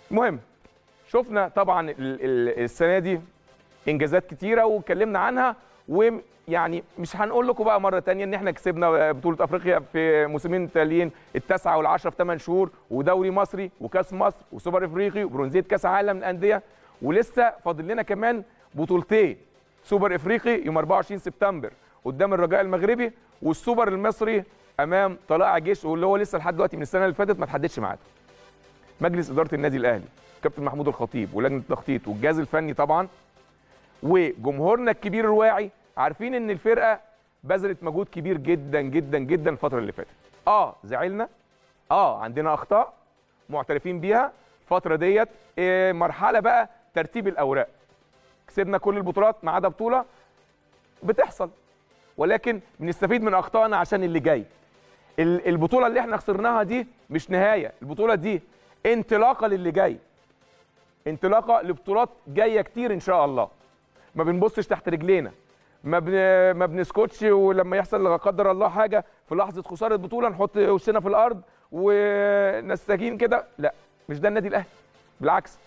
المهم شفنا طبعا ال- ال- السنه دي انجازات كتيره واتكلمنا عنها ويعني مش هنقول لكم بقى مره تانية ان احنا كسبنا بطوله افريقيا في موسمين تاليين التاسعه والعشره في 8 شهور ودوري مصري وكاس مصر وسوبر افريقي وبرونزيه كاس عالم للانديه ولسه فاضل لنا كمان بطولتين سوبر افريقي يوم 24 سبتمبر قدام الرجاء المغربي والسوبر المصري امام طلائع الجيش واللي هو لسه لحد دلوقتي من السنه اللي فاتت ما تحددش ميعاده مجلس اداره النادي الاهلي كابتن محمود الخطيب ولجنه التخطيط والجهاز الفني طبعا وجمهورنا الكبير الواعي عارفين ان الفرقه بذلت مجهود كبير جدا جدا جدا الفتره اللي فاتت اه زعلنا اه عندنا اخطاء معترفين بيها الفتره ديت إيه مرحله بقى ترتيب الاوراق كسبنا كل البطولات ما عدا بطوله بتحصل ولكن بنستفيد من اخطائنا عشان اللي جاي ال- البطوله اللي احنا خسرناها دي مش نهايه البطوله دي انطلاقه للي جاي انطلاقه لبطولات جايه كتير ان شاء الله ما بنبصش تحت رجلينا ما بن... ما بنسكتش ولما يحصل لا قدر الله حاجه في لحظه خساره بطوله نحط وشنا في الارض ونستكين كده لا مش ده النادي الاهلي بالعكس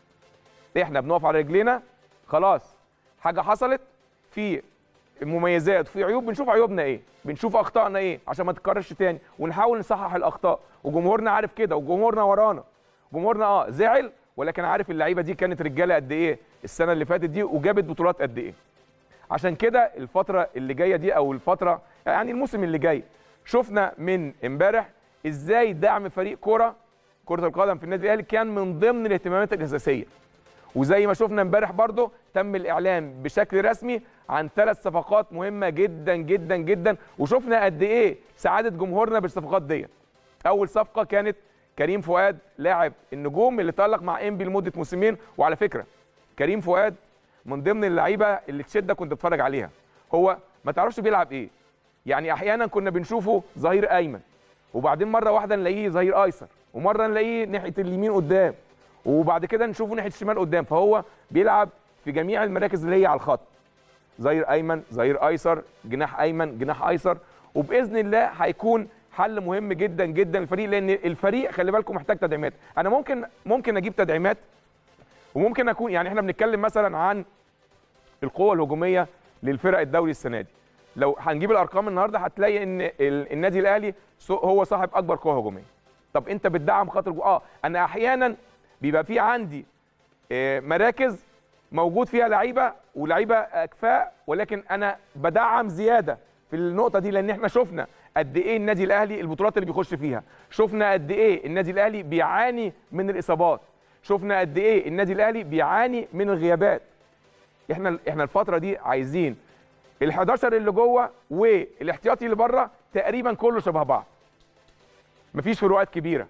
احنا بنقف على رجلينا خلاص حاجه حصلت في مميزات وفي عيوب بنشوف عيوبنا ايه بنشوف اخطائنا ايه عشان ما تتكررش تاني ونحاول نصحح الاخطاء وجمهورنا عارف كده وجمهورنا ورانا جمهورنا اه زعل ولكن عارف اللعيبه دي كانت رجاله قد ايه السنه اللي فاتت دي وجابت بطولات قد ايه عشان كده الفتره اللي جايه دي او الفتره يعني الموسم اللي جاي شفنا من امبارح ازاي دعم فريق كره كره القدم في النادي الاهلي كان من ضمن الاهتمامات الاساسيه وزي ما شفنا امبارح برضو تم الاعلان بشكل رسمي عن ثلاث صفقات مهمه جدا جدا جدا وشفنا قد ايه سعاده جمهورنا بالصفقات ديت اول صفقه كانت كريم فؤاد لاعب النجوم اللي تالق مع انبي لمده موسمين وعلى فكره كريم فؤاد من ضمن اللعيبه اللي تشدك كنت تتفرج عليها هو ما تعرفش بيلعب ايه يعني احيانا كنا بنشوفه ظهير ايمن وبعدين مره واحده نلاقيه ظهير ايسر ومره نلاقيه ناحيه اليمين قدام وبعد كده نشوفه ناحيه الشمال قدام فهو بيلعب في جميع المراكز اللي هي على الخط ظهير ايمن ظهير ايسر جناح ايمن جناح ايسر وباذن الله هيكون حل مهم جدا جدا للفريق لان الفريق خلي بالكم محتاج تدعيمات انا ممكن ممكن اجيب تدعيمات وممكن اكون يعني احنا بنتكلم مثلا عن القوه الهجوميه للفرق الدوري السنه دي لو هنجيب الارقام النهارده هتلاقي ان ال- النادي الاهلي سو- هو صاحب اكبر قوه هجوميه طب انت بتدعم خط الجو... اه انا احيانا بيبقى في عندي آه، مراكز موجود فيها لعيبه ولعيبه اكفاء ولكن انا بدعم زياده في النقطه دي لان احنا شفنا قد ايه النادي الاهلي البطولات اللي بيخش فيها شفنا قد ايه النادي الاهلي بيعاني من الاصابات شفنا قد ايه النادي الاهلي بيعاني من الغيابات احنا احنا الفتره دي عايزين ال11 اللي جوه والاحتياطي اللي بره تقريبا كله شبه بعض مفيش فروقات كبيره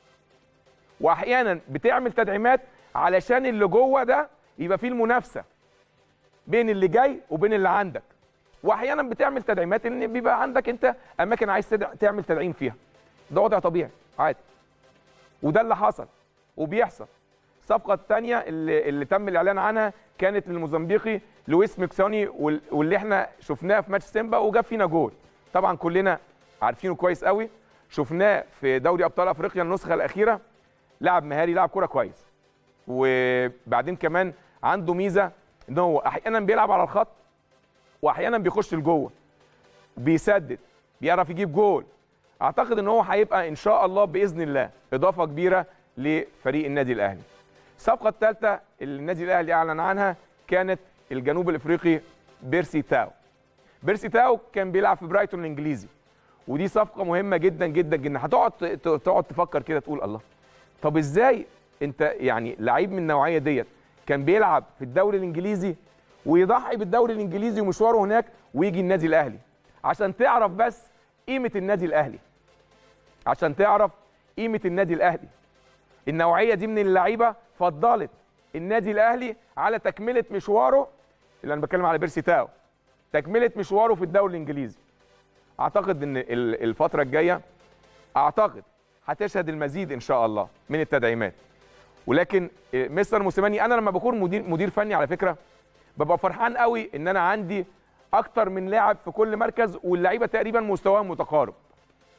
واحيانا بتعمل تدعيمات علشان اللي جوه ده يبقى فيه المنافسه بين اللي جاي وبين اللي عندك واحيانا بتعمل تدعيمات ان بيبقى عندك انت اماكن عايز تدع- تعمل تدعيم فيها ده وضع طبيعي عادي وده اللي حصل وبيحصل الصفقه الثانيه اللي, اللي تم الاعلان عنها كانت للموزمبيقي لويس ميكسوني وال- واللي احنا شفناه في ماتش سيمبا وجاب فينا جول طبعا كلنا عارفينه كويس قوي شفناه في دوري ابطال افريقيا النسخه الاخيره لاعب مهاري لاعب كوره كويس وبعدين كمان عنده ميزه ان هو احيانا بيلعب على الخط واحيانا بيخش لجوه بيسدد بيعرف يجيب جول اعتقد ان هو هيبقى ان شاء الله باذن الله اضافه كبيره لفريق النادي الاهلي الصفقه الثالثه اللي النادي الاهلي اعلن عنها كانت الجنوب الافريقي بيرسي تاو بيرسي تاو كان بيلعب في برايتون الانجليزي ودي صفقه مهمه جدا جدا جدا هتقعد ت- ت- تقعد تفكر كده تقول الله طب ازاي انت يعني لعيب من النوعيه ديت كان بيلعب في الدوري الانجليزي ويضحي بالدوري الانجليزي ومشواره هناك ويجي النادي الاهلي عشان تعرف بس قيمه النادي الاهلي عشان تعرف قيمه النادي الاهلي النوعيه دي من اللعيبه فضلت النادي الاهلي على تكمله مشواره اللي انا بتكلم على بيرسي تاو تكمله مشواره في الدوري الانجليزي اعتقد ان ال- الفتره الجايه اعتقد هتشهد المزيد ان شاء الله من التدعيمات ولكن إيه، مستر موسيماني انا لما بكون مدير مدير فني على فكره ببقى فرحان قوي ان انا عندي اكتر من لاعب في كل مركز واللعيبه تقريبا مستواهم متقارب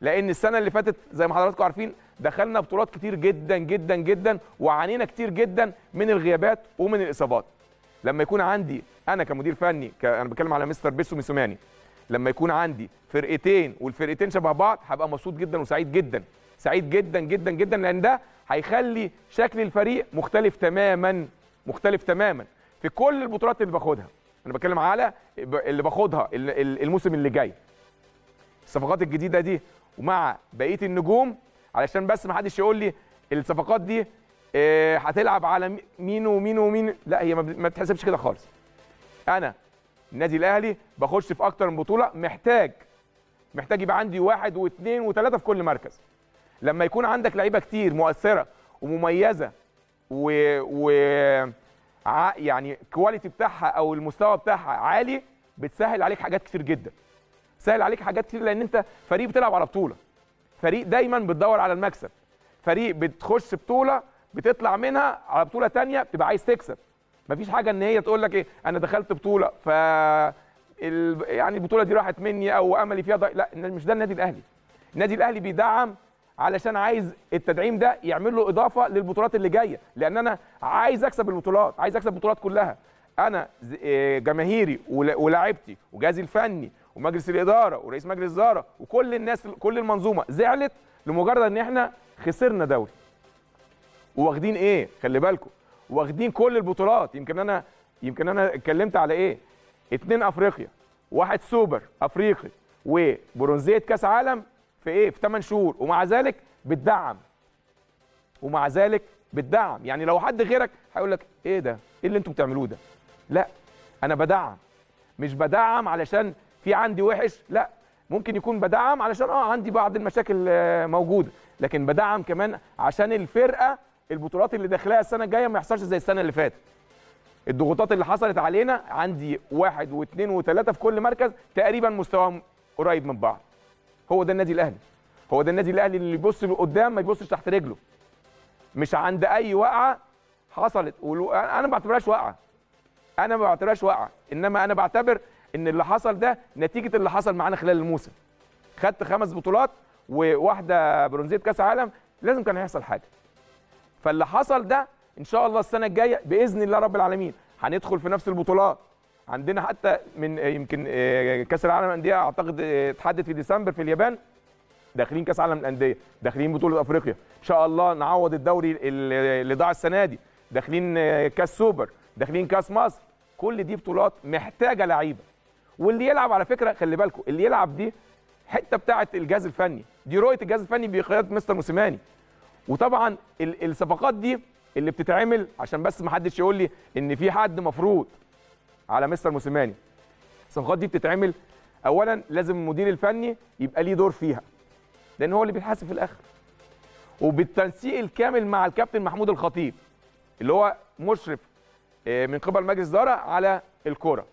لان السنه اللي فاتت زي ما حضراتكم عارفين دخلنا بطولات كتير جدا جدا جدا وعانينا كتير جدا من الغيابات ومن الاصابات لما يكون عندي انا كمدير فني ك... انا بتكلم على مستر بيسو ميسوماني لما يكون عندي فرقتين والفرقتين شبه بعض هبقى مبسوط جدا وسعيد جدا سعيد جدا جدا جدا لان ده هيخلي شكل الفريق مختلف تماما مختلف تماما في كل البطولات اللي باخدها انا بتكلم على اللي باخدها ال- ال- الموسم اللي جاي الصفقات الجديده دي ومع بقيه النجوم علشان بس ما حدش يقول لي الصفقات دي آه، هتلعب على مي- مين ومين ومين لا هي ما ب- ما بتحسبش كده خالص انا النادي الاهلي بخش في اكتر من بطوله محتاج محتاج يبقى عندي واحد واثنين وثلاثه في كل مركز لما يكون عندك لعيبه كتير مؤثره ومميزه و, و... ع... يعني الكواليتي بتاعها او المستوى بتاعها عالي بتسهل عليك حاجات كتير جدا سهل عليك حاجات كتير لان انت فريق بتلعب على بطوله فريق دايما بتدور على المكسب فريق بتخش بطوله بتطلع منها على بطوله تانية بتبقى عايز تكسب مفيش حاجه ان هي تقول لك ايه انا دخلت بطوله ف ال... يعني البطوله دي راحت مني او املي فيها ضايع لا مش ده النادي الاهلي النادي الاهلي بيدعم علشان عايز التدعيم ده يعمل له اضافه للبطولات اللي جايه لان انا عايز اكسب البطولات عايز اكسب البطولات كلها انا ز- إيه، جماهيري ولا- ولاعيبتي وجهازي الفني ومجلس الاداره ورئيس مجلس الاداره وكل الناس كل المنظومه زعلت لمجرد ان احنا خسرنا دوري واخدين ايه خلي بالكم واخدين كل البطولات يمكن انا يمكن انا اتكلمت على ايه اتنين افريقيا واحد سوبر افريقي وبرونزيه كاس عالم في ايه في 8 شهور ومع ذلك بتدعم ومع ذلك بتدعم يعني لو حد غيرك هيقول لك ايه ده ايه اللي انتوا بتعملوه ده لا انا بدعم مش بدعم علشان في عندي وحش لا ممكن يكون بدعم علشان اه عندي بعض المشاكل آه، موجوده لكن بدعم كمان عشان الفرقه البطولات اللي داخلها السنه الجايه ما يحصلش زي السنه اللي فاتت الضغوطات اللي حصلت علينا عندي واحد واثنين وثلاثه في كل مركز تقريبا مستواهم قريب من بعض هو ده النادي الاهلي هو ده النادي الاهلي اللي يبص لقدام ما يبصش تحت رجله مش عند اي وقعه حصلت ولو- انا ما بعتبرهاش وقعه انا ما بعتبرهاش وقعه انما انا بعتبر ان اللي حصل ده نتيجه اللي حصل معانا خلال الموسم خدت خمس بطولات وواحده برونزيه كاس عالم لازم كان هيحصل حاجه فاللي حصل ده ان شاء الله السنه الجايه باذن الله رب العالمين هندخل في نفس البطولات عندنا حتى من يمكن آه، كاس العالم للانديه اعتقد آه، اتحدد في ديسمبر في اليابان داخلين كاس عالم الانديه داخلين بطوله افريقيا ان شاء الله نعوض الدوري اللي اللي ضاع السنه دي داخلين آه، كاس سوبر داخلين كاس مصر كل دي بطولات محتاجه لعيبه واللي يلعب على فكره خلي بالكم اللي يلعب دي حته بتاعه الجهاز الفني دي رؤيه الجهاز الفني بقياده مستر موسيماني وطبعا ال- الصفقات دي اللي بتتعمل عشان بس ما حدش يقول لي ان في حد مفروض على مستر موسيماني الصفقات دي بتتعمل اولا لازم المدير الفني يبقى ليه دور فيها لان هو اللي بيتحاسب في الاخر وبالتنسيق الكامل مع الكابتن محمود الخطيب اللي هو مشرف آه، من قبل مجلس اداره على الكره